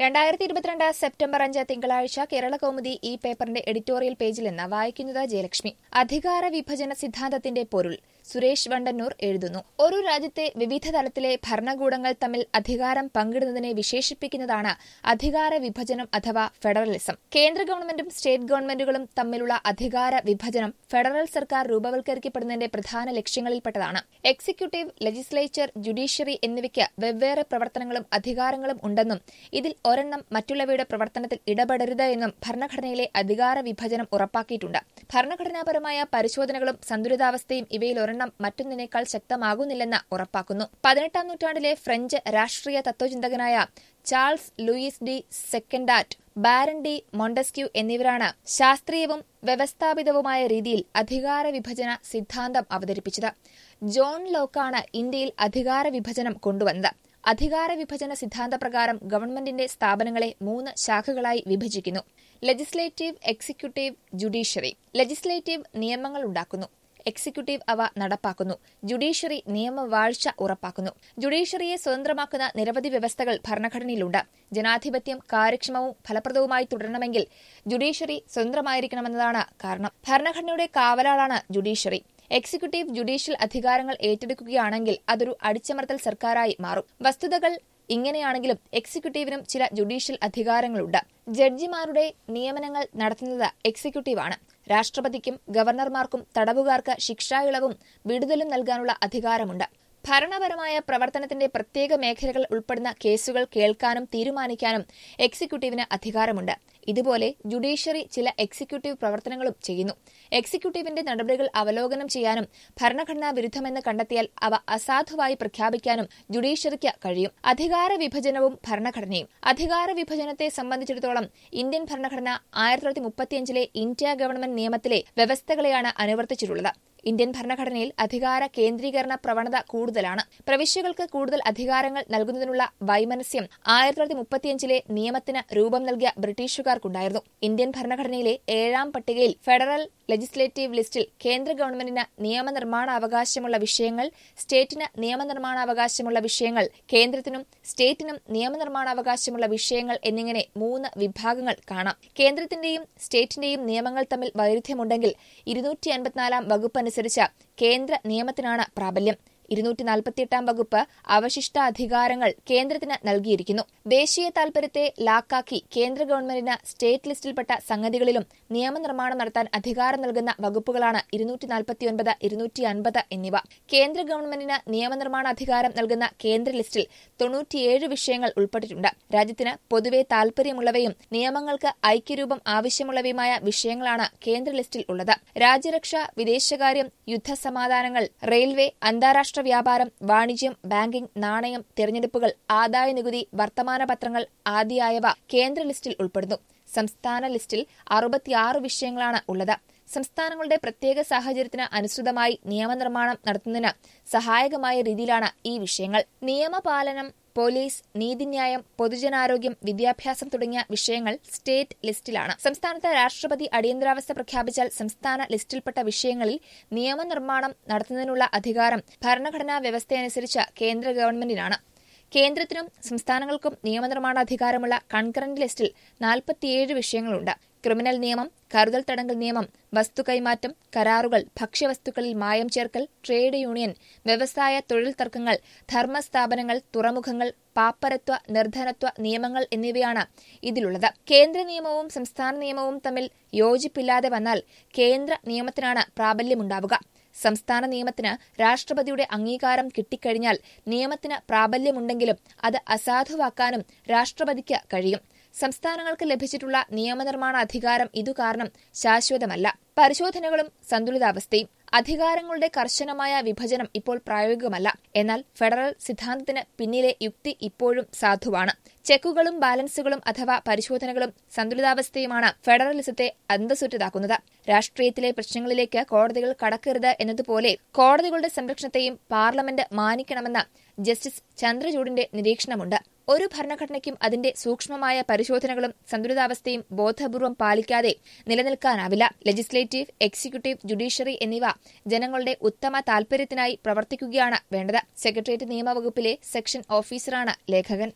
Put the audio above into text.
രണ്ടായിരത്തി ഇരുപത്തിരണ്ട് സെപ്റ്റംബർ അഞ്ച് തിങ്കളാഴ്ച കേരള കൗമുദി ഈ പേപ്പറിന്റെ എഡിറ്റോറിയൽ പേജിൽ നിന്ന് വായിക്കുന്നത് ജയലക്ഷ്മി അധികാര വിഭജന സിദ്ധാന്തത്തിന്റെ പൊരുൾ സുരേഷ് വണ്ടന്നൂർ എഴുതുന്നു ഒരു രാജ്യത്തെ വിവിധ തലത്തിലെ ഭരണകൂടങ്ങൾ തമ്മിൽ അധികാരം പങ്കിടുന്നതിനെ വിശേഷിപ്പിക്കുന്നതാണ് അധികാര വിഭജനം അഥവാ ഫെഡറലിസം കേന്ദ്ര ഗവൺമെന്റും സ്റ്റേറ്റ് ഗവൺമെന്റുകളും തമ്മിലുള്ള അധികാര വിഭജനം ഫെഡറൽ സർക്കാർ രൂപവൽക്കരിക്കപ്പെടുന്നതിന്റെ പ്രധാന ലക്ഷ്യങ്ങളിൽപ്പെട്ടതാണ് എക്സിക്യൂട്ടീവ് ലെജിസ്ലേച്ചർ ജുഡീഷ്യറി എന്നിവയ്ക്ക് വെവ്വേറെ പ്രവർത്തനങ്ങളും അധികാരങ്ങളും ഉണ്ടെന്നും ഇതിൽ ഒരെണ്ണം മറ്റുള്ളവയുടെ പ്രവർത്തനത്തിൽ ഇടപെടരുത് എന്നും ഭരണഘടനയിലെ അധികാര വിഭജനം ഉറപ്പാക്കിയിട്ടുണ്ട് ഭരണഘടനാപരമായ പരിശോധനകളും സന്തുലിതാവസ്ഥയും ഇവയിൽ ഒരെണ്ണം മറ്റൊന്നിനേക്കാൾ ശക്തമാകുന്നില്ലെന്ന് ഉറപ്പാക്കുന്നു പതിനെട്ടാം നൂറ്റാണ്ടിലെ ഫ്രഞ്ച് രാഷ്ട്രീയ തത്വചിന്തകനായ Charles Louis de Secondat baron de Montesquieu എന്നിവരാണ് ശാസ്ത്രീയവും വ്യവസ്ഥാപിതവുമായ രീതിയിൽ അധികാര വിഭജന സിദ്ധാന്തം അവതരിപ്പിച്ചത് ജോൺ ലോക്കാണ് ഇന്ത്യയിൽ അധികാര വിഭജനം കൊണ്ടുവന്നത് അധികാര വിഭജന സിദ്ധാന്തപ്രകാരം ഗവൺമെന്റിന്റെ സ്ഥാപനങ്ങളെ മൂന്ന് ശാഖകളായി വിഭജിക്കുന്നു ലെജിസ്ലേറ്റീവ് എക്സിക്യൂട്ടീവ് ജുഡീഷ്യറി ലെജിസ്ലേറ്റീവ് നിയമങ്ങൾ ഉണ്ടാക്കുന്നു എക്സിക്യൂട്ടീവ് അവ നടപ്പാക്കുന്നു ജുഡീഷ്യറി നിയമവാഴ്ച ഉറപ്പാക്കുന്നു ജുഡീഷ്യറിയെ സ്വതന്ത്രമാക്കുന്ന നിരവധി വ്യവസ്ഥകൾ ഭരണഘടനയിലുണ്ട് ജനാധിപത്യം കാര്യക്ഷമവും ഫലപ്രദവുമായി തുടരണമെങ്കിൽ ജുഡീഷ്യറി സ്വതന്ത്രമായിരിക്കണമെന്നതാണ് കാരണം ഭരണഘടനയുടെ കാവലാളാണ് ജുഡീഷ്യറി എക്സിക്യൂട്ടീവ് ജുഡീഷ്യൽ അധികാരങ്ങൾ ഏറ്റെടുക്കുകയാണെങ്കിൽ അതൊരു അടിച്ചമർത്തൽ സർക്കാരായി മാറും വസ്തുതകൾ ഇങ്ങനെയാണെങ്കിലും എക്സിക്യൂട്ടീവിനും ചില ജുഡീഷ്യൽ അധികാരങ്ങളുണ്ട് ജഡ്ജിമാരുടെ നിയമനങ്ങൾ നടത്തുന്നത് എക്സിക്യൂട്ടീവാണ് രാഷ്ട്രപതിക്കും ഗവർണർമാർക്കും തടവുകാർക്ക് ശിക്ഷാ ഇളവും വിടുതലും നൽകാനുള്ള അധികാരമുണ്ട് ഭരണപരമായ പ്രവർത്തനത്തിന്റെ പ്രത്യേക മേഖലകൾ ഉൾപ്പെടുന്ന കേസുകൾ കേൾക്കാനും തീരുമാനിക്കാനും എക്സിക്യൂട്ടീവിന് അധികാരമുണ്ട് ഇതുപോലെ ജുഡീഷ്യറി ചില എക്സിക്യൂട്ടീവ് പ്രവർത്തനങ്ങളും ചെയ്യുന്നു എക്സിക്യൂട്ടീവിന്റെ നടപടികൾ അവലോകനം ചെയ്യാനും ഭരണഘടനാ വിരുദ്ധമെന്ന് കണ്ടെത്തിയാൽ അവ അസാധുവായി പ്രഖ്യാപിക്കാനും ജുഡീഷ്യറിക്ക് കഴിയും അധികാര വിഭജനവും ഭരണഘടനയും അധികാര വിഭജനത്തെ സംബന്ധിച്ചിടത്തോളം ഇന്ത്യൻ ഭരണഘടന ആയിരത്തി തൊള്ളായിരത്തി മുപ്പത്തിയഞ്ചിലെ ഇന്ത്യ ഗവൺമെന്റ് നിയമത്തിലെ വ്യവസ്ഥകളെയാണ് അനുവർത്തിച്ചിട്ടുള്ളത് ഇന്ത്യൻ ഭരണഘടനയിൽ അധികാര കേന്ദ്രീകരണ പ്രവണത കൂടുതലാണ് പ്രവിശ്യകൾക്ക് കൂടുതൽ അധികാരങ്ങൾ നൽകുന്നതിനുള്ള വൈമനസ്യം ആയിരത്തി തൊള്ളായിരത്തി മുപ്പത്തിയഞ്ചിലെ നിയമത്തിന് രൂപം നൽകിയ ബ്രിട്ടീഷുകാർക്കുണ്ടായിരുന്നു ഇന്ത്യൻ ഭരണഘടനയിലെ ഏഴാം പട്ടികയിൽ ഫെഡറൽ ലെജിസ്ലേറ്റീവ് ലിസ്റ്റിൽ കേന്ദ്ര ഗവൺമെന്റിന് നിയമനിർമ്മാണ അവകാശമുള്ള വിഷയങ്ങൾ സ്റ്റേറ്റിന് നിയമനിർമ്മാണ അവകാശമുള്ള വിഷയങ്ങൾ കേന്ദ്രത്തിനും സ്റ്റേറ്റിനും നിയമനിർമ്മാണ അവകാശമുള്ള വിഷയങ്ങൾ എന്നിങ്ങനെ മൂന്ന് വിഭാഗങ്ങൾ കാണാം കേന്ദ്രത്തിന്റെയും സ്റ്റേറ്റിന്റെയും നിയമങ്ങൾ തമ്മിൽ വൈരുദ്ധ്യമുണ്ടെങ്കിൽ ഇരുന്നൂറ്റി അൻപത്തിനാലാം വകുപ്പ് അനുസരിച്ച് കേന്ദ്ര നിയമത്തിനാണ് പ്രാബല്യം ഇരുന്നൂറ്റി നാൽപ്പത്തിയെട്ടാം വകുപ്പ് അവശിഷ്ട അധികാരങ്ങൾ കേന്ദ്രത്തിന് നൽകിയിരിക്കുന്നു ദേശീയ താൽപര്യത്തെ ലാക്കാക്കി കേന്ദ്ര ഗവൺമെന്റിന് സ്റ്റേറ്റ് ലിസ്റ്റിൽപ്പെട്ട സംഗതികളിലും നിയമനിർമ്മാണം നടത്താൻ അധികാരം നൽകുന്ന വകുപ്പുകളാണ് ഇരുന്നൂറ്റി നാൽപ്പത്തിയൊൻപത് ഇരുന്നൂറ്റി അൻപത് എന്നിവ കേന്ദ്ര ഗവൺമെന്റിന് നിയമനിർമ്മാണ അധികാരം നൽകുന്ന കേന്ദ്ര ലിസ്റ്റിൽ തൊണ്ണൂറ്റിയേഴ് വിഷയങ്ങൾ ഉൾപ്പെട്ടിട്ടുണ്ട് രാജ്യത്തിന് പൊതുവെ താൽപര്യമുള്ളവയും നിയമങ്ങൾക്ക് ഐക്യരൂപം ആവശ്യമുള്ളവയുമായ വിഷയങ്ങളാണ് കേന്ദ്ര ലിസ്റ്റിൽ ഉള്ളത് രാജ്യരക്ഷ വിദേശകാര്യം യുദ്ധസമാധാനങ്ങൾ റെയിൽവേ അന്താരാഷ്ട്ര വ്യാപാരം വാണിജ്യം ബാങ്കിംഗ് നാണയം തെരഞ്ഞെടുപ്പുകൾ ആദായനികുതി വർത്തമാന പത്രങ്ങൾ ആദിയായവ കേന്ദ്ര ലിസ്റ്റിൽ ഉൾപ്പെടുന്നു സംസ്ഥാന ലിസ്റ്റിൽ അറുപത്തിയാറ് വിഷയങ്ങളാണ് ഉള്ളത് സംസ്ഥാനങ്ങളുടെ പ്രത്യേക സാഹചര്യത്തിന് അനുസൃതമായി നിയമനിർമ്മാണം നടത്തുന്നതിന് സഹായകമായ രീതിയിലാണ് ഈ വിഷയങ്ങൾ നിയമപാലനം പോലീസ് നീതിന്യായം പൊതുജനാരോഗ്യം വിദ്യാഭ്യാസം തുടങ്ങിയ വിഷയങ്ങൾ സ്റ്റേറ്റ് ലിസ്റ്റിലാണ് സംസ്ഥാനത്ത് രാഷ്ട്രപതി അടിയന്തരാവസ്ഥ പ്രഖ്യാപിച്ചാൽ സംസ്ഥാന ലിസ്റ്റിൽപ്പെട്ട വിഷയങ്ങളിൽ നിയമനിർമ്മാണം നടത്തുന്നതിനുള്ള അധികാരം ഭരണഘടനാ വ്യവസ്ഥയനുസരിച്ച് കേന്ദ്ര ഗവൺമെന്റിനാണ് കേന്ദ്രത്തിനും സംസ്ഥാനങ്ങൾക്കും നിയമനിർമ്മാണ അധികാരമുള്ള കൺകറന്റ് ലിസ്റ്റിൽ നാൽപ്പത്തിയേഴ് വിഷയങ്ങളുണ്ട് ക്രിമിനൽ നിയമം കരുതൽ തടങ്കൽ നിയമം വസ്തു കൈമാറ്റം കരാറുകൾ ഭക്ഷ്യവസ്തുക്കളിൽ മായം ചേർക്കൽ ട്രേഡ് യൂണിയൻ വ്യവസായ തൊഴിൽ തർക്കങ്ങൾ ധർമ്മസ്ഥാപനങ്ങൾ തുറമുഖങ്ങൾ പാപ്പരത്വ നിർധനത്വ നിയമങ്ങൾ എന്നിവയാണ് ഇതിലുള്ളത് കേന്ദ്ര നിയമവും സംസ്ഥാന നിയമവും തമ്മിൽ യോജിപ്പില്ലാതെ വന്നാൽ കേന്ദ്ര നിയമത്തിനാണ് പ്രാബല്യമുണ്ടാവുക സംസ്ഥാന നിയമത്തിന് രാഷ്ട്രപതിയുടെ അംഗീകാരം കിട്ടിക്കഴിഞ്ഞാൽ നിയമത്തിന് പ്രാബല്യമുണ്ടെങ്കിലും അത് അസാധുവാക്കാനും രാഷ്ട്രപതിക്ക് കഴിയും സംസ്ഥാനങ്ങൾക്ക് ലഭിച്ചിട്ടുള്ള നിയമനിർമ്മാണ അധികാരം ഇതുകാരണം ശാശ്വതമല്ല പരിശോധനകളും സന്തുലിതാവസ്ഥയും അധികാരങ്ങളുടെ കർശനമായ വിഭജനം ഇപ്പോൾ പ്രായോഗികമല്ല എന്നാൽ ഫെഡറൽ സിദ്ധാന്തത്തിന് പിന്നിലെ യുക്തി ഇപ്പോഴും സാധുവാണ് ചെക്കുകളും ബാലൻസുകളും അഥവാ പരിശോധനകളും സന്തുലിതാവസ്ഥയുമാണ് ഫെഡറലിസത്തെ അന്തസ്സുറ്റതാക്കുന്നത് രാഷ്ട്രീയത്തിലെ പ്രശ്നങ്ങളിലേക്ക് കോടതികൾ കടക്കരുത് എന്നതുപോലെ കോടതികളുടെ സംരക്ഷണത്തെയും പാർലമെന്റ് മാനിക്കണമെന്ന് ജസ്റ്റിസ് ചന്ദ്രചൂഡിന്റെ നിരീക്ഷണമുണ്ട് ഒരു ഭരണഘടനയ്ക്കും അതിന്റെ സൂക്ഷ്മമായ പരിശോധനകളും സന്തുലിതാവസ്ഥയും ബോധപൂർവം പാലിക്കാതെ നിലനിൽക്കാനാവില്ല ലെജിസ്ലേറ്റീവ് എക്സിക്യൂട്ടീവ് ജുഡീഷ്യറി എന്നിവ ജനങ്ങളുടെ ഉത്തമ താൽപര്യത്തിനായി പ്രവർത്തിക്കുകയാണ് വേണ്ടത് സെക്രട്ടേറിയറ്റ് നിയമവകുപ്പിലെ സെക്ഷൻ ഓഫീസറാണ് ലേഖകൻ